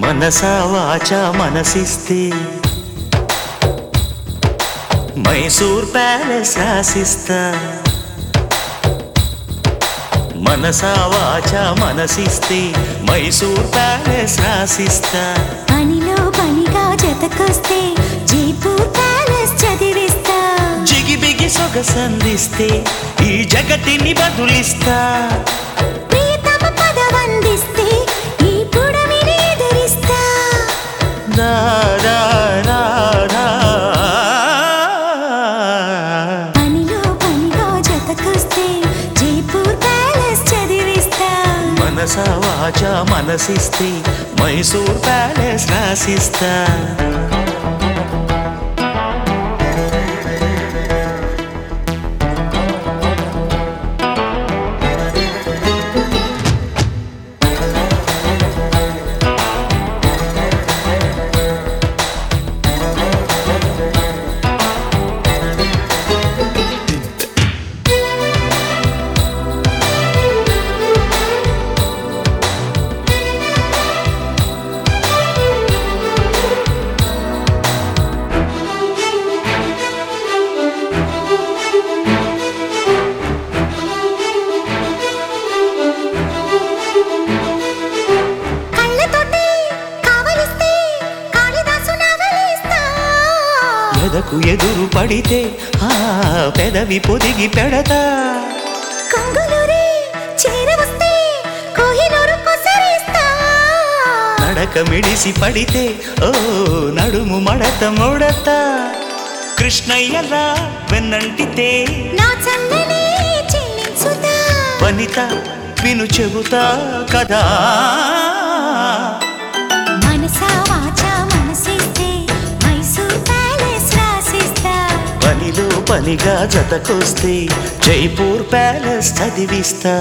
మనసా వాచ మనసిస్తే మైసూర్ ప్యాలెస్ రాసిస్తా మనసా వాచ మనసిస్తే మైసూర్ ప్యాలెస్ రాసిస్తా పనిలో పనిగా జతకొస్తే జైపూర్ ప్యాలెస్ చదివిస్తా జిగిబిగి సొగసందిస్తే ఈ జగతిని బదులిస్తా ప్రియతమ పదవందిస్తే ఈ పుడమిని ఎదురిస్తా దా, దా, దా, దా. పనిలో పనిగా జతకొస్తే జైపూర్ ప్యాలెస్ చదివిస్తా మనసా వాచ మనసిస్తే మైసూర్ ప్యాలెస్ రాసిస్తా కళ్ళతోటి కావలిస్తే కాళిదాసు నవలిస్తా ఎదకు ఎదురు పడితే ఆ పెదవి పొదిగి పెడతా కంగులూరి చేరవస్తే కోహినూరు కొసరిస్తా నడక మిడిసి పడితే ఓ నడుము మడత ముడత కృష్ణయ్యలా వెన్నంటితే నా చల్లని చెల్లించుతా వనిత విను చెబుతా కదా మనసా వాచా మనసిస్తే మైసూర్ ప్యాలెస్ రాసిస్తా పనిలో పనిగా జతకొస్తే జైపూర్ ప్యాలెస్ చదివిస్తా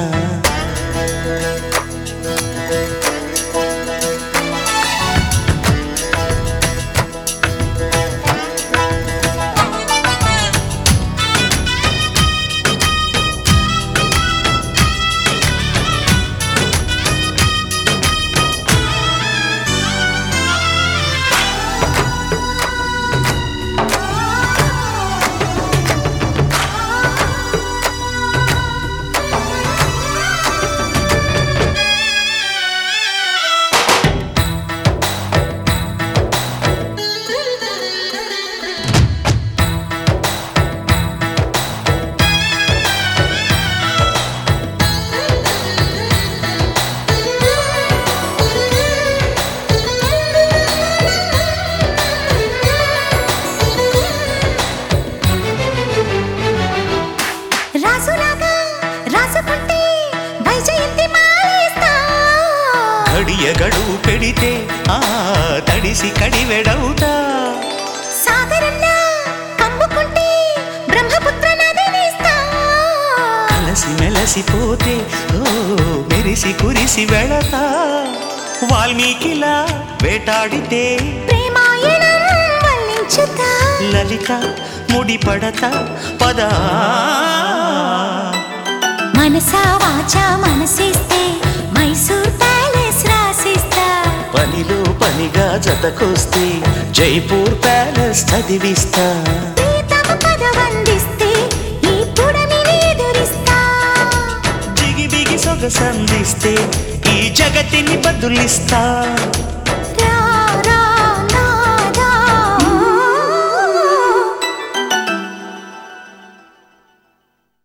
రాసులాగా రాసుకుంటే వైజయంతి మాలేస్తా కడియ గడువు పెడితే ఆ తడిసి కడివెడవుతా సాగరంలా కమ్ముకుంటే బ్రహ్మపుత్ర నదినిస్తా కలసి మెలసిపోతే ఓ మెరిసి కురిసి వెళతా వాల్మీకిలా వేటాడితే ప్రేమాయణం వల్లించుతా లలిత ముడిపడత పదా మనసా వాచా మనసిస్తే మైసూర్ ప్యాలెస్ రాసిస్తా పనిలో పనిగా జతకొస్తే జైపూర్ ప్యాలెస్ చదివిస్తా ప్రియతమ పదవందిస్తే ఈ పుడమిని ఎదురిస్తా జిగి బిగి సొగసందిస్తే ఈ జగతిని బదులిస్తా